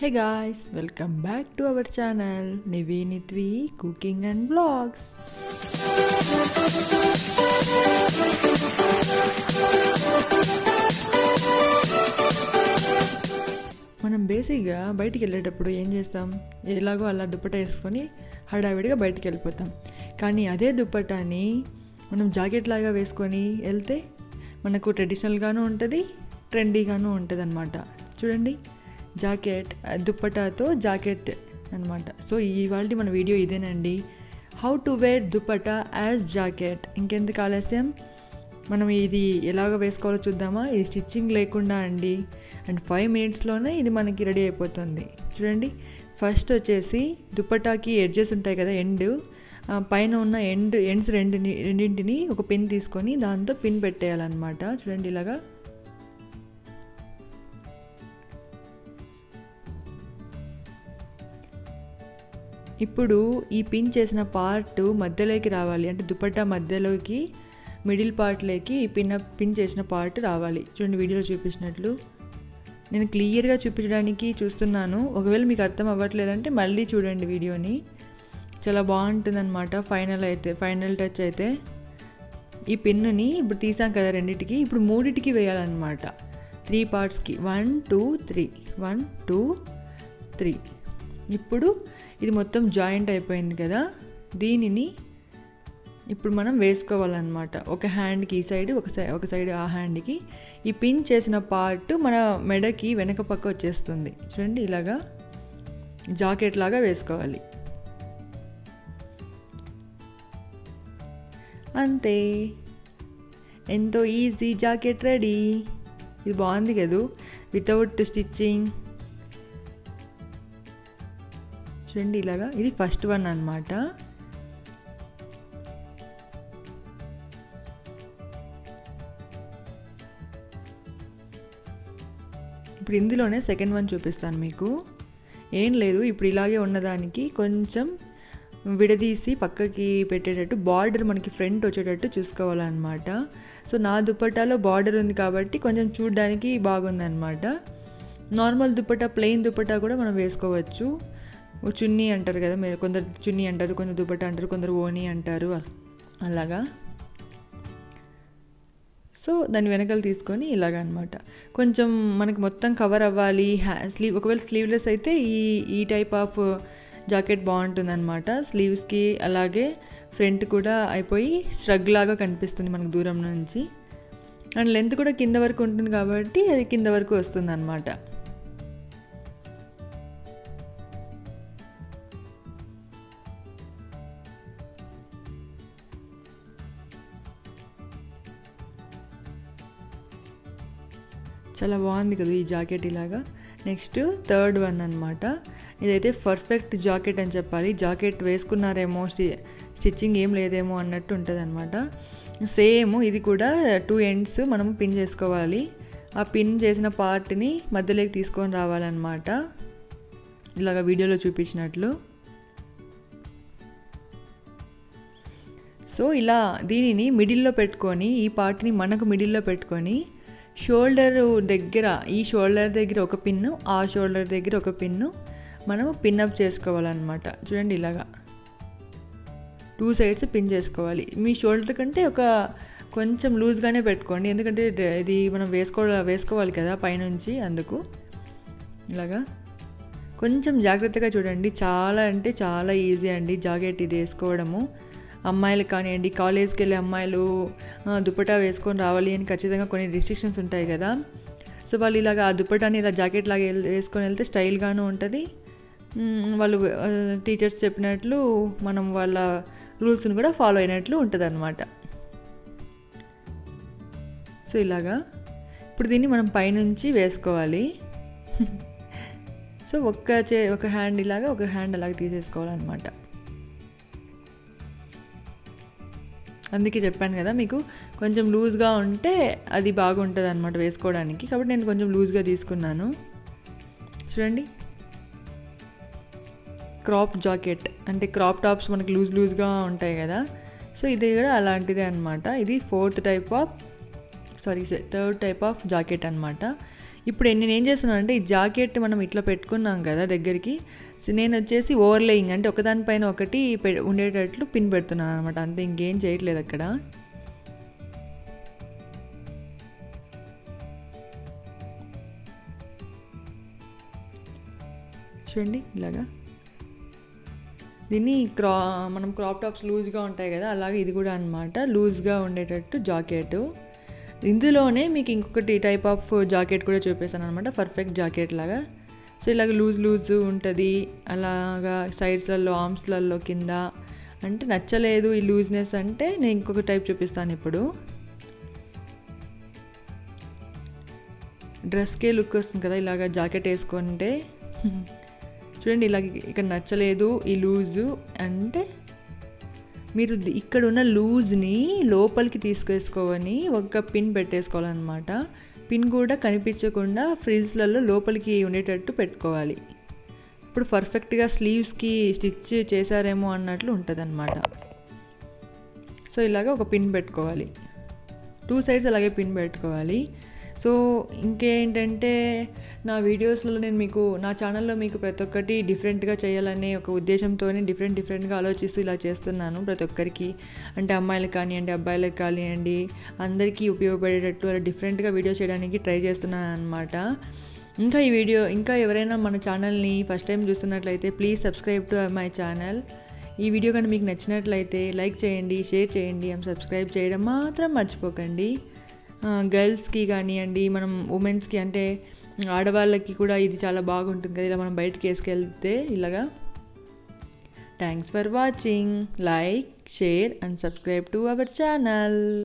Hey guys, welcome back to our channel Nivinitvi Cooking and Vlogs. మనం బేసిక్గా బయటికి వెళ్ళేటప్పుడు ఏం చేస్తాం ఎలాగో అలా దుప్పట వేసుకొని హడావిడిగా బయటికి వెళ్ళిపోతాం కానీ అదే దుప్పటాని మనం జాకెట్ లాగా వేసుకొని వెళ్తే మనకు ట్రెడిషనల్గాను ఉంటుంది ట్రెండీగాను ఉంటుంది అనమాట చూడండి జాకెట్ దుప్పటాతో జాకెట్ అనమాట సో ఇవాళ మన వీడియో ఇదేనండి how to wear dupatta as jacket ఇంకెందుకు ఆలస్యం మనం ఇది ఎలాగ వేసుకోవాలో చూద్దామా ఇది స్టిచ్చింగ్ లేకుండా అండి అండ్ ఫైవ్ మినిట్స్లోనే ఇది మనకి రెడీ అయిపోతుంది చూడండి ఫస్ట్ వచ్చేసి దుప్పటాకి ఎడ్జెస్ ఉంటాయి కదా ఎండ్ పైన ఉన్న ఎండ్ ఎండ్స్ రెండిని రెండింటిని ఒక పిన్ తీసుకొని దాంతో పిన్ పెట్టేయాలన్నమాట చూడండి ఇలాగా ఇప్పుడు ఈ పిన్ చేసిన పార్ట్ మధ్యలోకి రావాలి అంటే దుపట్టా మధ్యలోకి మిడిల్ పార్ట్లోకి ఈ పిన్ పిన్ చేసిన పార్ట్ రావాలి చూడండి వీడియోలో చూపించినట్లు నేను క్లియర్గా చూపించడానికి చూస్తున్నాను ఒకవేళ మీకు అర్థం అవ్వట్లేదంటే మళ్ళీ చూడండి వీడియోని చాలా బాగుంటుందన్నమాట ఫైనల్ అయితే ఫైనల్ టచ్ అయితే ఈ పిన్నుని ఇప్పుడు తీసాం కదా రెండింటికి ఇప్పుడు మూడింటికి వేయాలన్నమాట త్రీ పార్ట్స్కి one two three one two three ఇప్పుడు ఇది మొత్తం జాయింట్ అయిపోయింది కదా దీనిని ఇప్పుడు మనం వేసుకోవాలన్నమాట ఒక హ్యాండ్కి ఈ సైడ్ ఒక సైడ్ ఒక సైడ్ ఆ హ్యాండ్కి ఈ పిన్ చేసిన పార్ట్ మన మెడకి వెనక పక్క వచ్చేస్తుంది చూడండి ఇలాగా జాకెట్ లాగా వేసుకోవాలి అంతే ఎంతో ఈజీ జాకెట్ రెడీ ఇది బాగుంది కదూ వితౌట్ స్టిచ్చింగ్ చూడండి ఇలాగా ఇది ఫస్ట్ వన్ అనమాట ఇప్పుడు ఇందులోనే సెకండ్ వన్ చూపిస్తాను మీకు ఏం లేదు ఇప్పుడు ఇలాగే ఉన్నదానికి కొంచెం విడదీసి పక్కకి పెట్టేటట్టు బార్డర్ మనకి ఫ్రంట్ వచ్చేటట్టు చూసుకోవాలన్నమాట సో నా దుప్పటాలో బార్డర్ ఉంది కాబట్టి కొంచెం చూడడానికి బాగుందన్నమాట నార్మల్ దుప్పటా ప్లెయిన్ దుప్పటా కూడా మనం వేసుకోవచ్చు చున్నీ అంటారు కదా మీరు కొందరు చున్నీ అంటారు కొందరు దుప్పట అంటారు కొందరు ఓనీ అంటారు అలాగా సో దాని వెనకాల తీసుకొని ఇలాగ అనమాట కొంచెం మనకి మొత్తం కవర్ అవ్వాలి హ్యా స్లీవ్ ఒకవేళ స్లీవ్లెస్ అయితే ఈ ఈ టైప్ ఆఫ్ జాకెట్ బాగుంటుందన్నమాట స్లీవ్స్కి అలాగే ఫ్రంట్ కూడా అయిపోయి స్ట్రగ్ లాగా కనిపిస్తుంది మనకు దూరం నుంచి అండ్ లెంత్ కూడా కింద వరకు ఉంటుంది కాబట్టి అది కింద వరకు వస్తుంది అనమాట చాలా బాగుంది కదా ఈ జాకెట్ ఇలాగా నెక్స్ట్ థర్డ్ వన్ అనమాట ఇదైతే పర్ఫెక్ట్ జాకెట్ అని చెప్పాలి జాకెట్ వేసుకున్నారేమో స్టి స్టిచ్చింగ్ ఏం లేదేమో అన్నట్టు ఉంటుంది అనమాట సేమ్ ఇది కూడా టూ ఎండ్స్ మనం పిన్ చేసుకోవాలి ఆ పిన్ చేసిన పార్ట్ని మధ్యలోకి తీసుకొని రావాలన్నమాట ఇలాగ వీడియోలో చూపించినట్లు సో ఇలా దీనిని మిడిల్లో పెట్టుకొని ఈ పార్ట్ని మనకు మిడిల్లో పెట్టుకొని షోల్డర్ దగ్గర ఈ షోల్డర్ దగ్గర ఒక పిన్ను ఆ షోల్డర్ దగ్గర ఒక పిన్ను మనము పిన్అప్ చేసుకోవాలన్నమాట చూడండి ఇలాగా టూ సైడ్స్ పిన్ చేసుకోవాలి మీ షోల్డర్ కంటే ఒక కొంచెం లూజ్గానే పెట్టుకోండి ఎందుకంటే ఇది మనం వేసుకో వేసుకోవాలి కదా పైనుంచి అందుకు ఇలాగా కొంచెం జాగ్రత్తగా చూడండి చాలా అంటే చాలా ఈజీ అండి జాకెట్ ఇది వేసుకోవడము అమ్మాయిలు కానివ్వండి కాలేజ్కి వెళ్ళే అమ్మాయిలు దుప్పటా వేసుకొని రావాలి అని ఖచ్చితంగా కొన్ని రిస్ట్రిక్షన్స్ ఉంటాయి కదా సో వాళ్ళు ఇలాగ ఆ దుప్పటాని ఇలా జాకెట్ లాగా వేసుకొని వెళ్తే స్టైల్గాను ఉంటుంది వాళ్ళు టీచర్స్ చెప్పినట్లు మనం వాళ్ళ రూల్స్ని కూడా ఫాలో అయినట్లు ఉంటుంది అనమాట సో ఇలాగా ఇప్పుడు దీన్ని మనం పైనుంచి వేసుకోవాలి సో ఒక్క చే ఒక హ్యాండ్ ఇలాగా ఒక హ్యాండ్ అలాగ తీసేసుకోవాలన్నమాట అందుకే చెప్పాను కదా మీకు కొంచెం లూజ్గా ఉంటే అది బాగుంటుంది అనమాట వేసుకోవడానికి కాబట్టి నేను కొంచెం లూజ్గా తీసుకున్నాను చూడండి క్రాప్ జాకెట్ అంటే క్రాప్ టాప్స్ మనకి లూజ్ లూజ్గా ఉంటాయి కదా సో ఇది కూడా అలాంటిదే అనమాట ఇది fourth type of sorry third type of jacket అనమాట ఇప్పుడు నేను ఏం చేస్తున్నాను అంటే ఈ జాకెట్ మనం ఇట్లా పెట్టుకున్నాం కదా దగ్గరికి సో నేను వచ్చేసి ఓవర్లేయింగ్ అంటే ఒకదానిపైన ఒకటి పె ఉండేటట్లు పిన్ పెడుతున్నాను అనమాట అంతే ఇంకేం చేయట్లేదు అక్కడ చూడండి ఇలాగా దీన్ని క్రా మనం క్రాప్ టాప్స్ లూజ్గా ఉంటాయి కదా అలాగే ఇది కూడా అనమాట లూజ్గా ఉండేటట్టు జాకెట్ ఇందులోనే మీకు ఇంకొకటి టైప్ ఆఫ్ జాకెట్ కూడా చూపిస్తాను అనమాట పర్ఫెక్ట్ జాకెట్ లాగా సో ఇలాగ లూజ్ లూజ్ ఉంటుంది అలాగా సైడ్స్లలో ఆర్మ్స్లలో కింద అంటే నచ్చలేదు ఈ లూజ్నెస్ అంటే నేను ఇంకొక టైప్ చూపిస్తాను ఇప్పుడు డ్రెస్కే లుక్ వస్తుంది కదా ఇలాగ జాకెట్ వేసుకుంటే చూడండి ఇలా ఇక్కడ నచ్చలేదు ఈ లూజు అంటే మీరు ఇక్కడ ఉన్న లూజ్ని లోపలికి తీసుకేసుకోవని ఒక పిన్ పెట్టేసుకోవాలన్నమాట పిన్ కూడా కనిపించకుండా ఫ్రిల్స్లలో లోపలికి ఉండేటట్టు పెట్టుకోవాలి ఇప్పుడు పర్ఫెక్ట్గా స్లీవ్స్కి స్టిచ్ చేశారేమో అన్నట్లు ఉంటుంది సో ఇలాగ ఒక పిన్ పెట్టుకోవాలి టూ సైడ్స్ అలాగే పిన్ పెట్టుకోవాలి సో ఇంకేంటంటే నా వీడియోస్లలో నేను మీకు నా ఛానల్లో మీకు ప్రతి ఒక్కటి డిఫరెంట్గా చేయాలనే ఒక ఉద్దేశంతో డిఫరెంట్ డిఫరెంట్గా ఆలోచిస్తూ ఇలా చేస్తున్నాను ప్రతి ఒక్కరికి అంటే అమ్మాయిలకు కానివ్వండి అబ్బాయిలకు కానివ్వండి అందరికీ ఉపయోగపడేటట్టు అలా డిఫరెంట్గా వీడియో చేయడానికి ట్రై చేస్తున్నాను అనమాట ఇంకా ఈ వీడియో ఇంకా ఎవరైనా మన ఛానల్ని ఫస్ట్ టైం చూస్తున్నట్లయితే please subscribe to my channel ఈ వీడియో కానీ మీకు నచ్చినట్లయితే లైక్ చేయండి షేర్ చేయండి అండ్ సబ్స్క్రైబ్ చేయడం మాత్రం మర్చిపోకండి గర్ల్స్కి కానివ్వండి మనం ఉమెన్స్కి అంటే ఆడవాళ్ళకి కూడా ఇది చాలా బాగుంటుంది కదా ఇలా మనం బయటకు వేసుకెళ్తే ఇలాగా thanks for watching like share and subscribe to our channel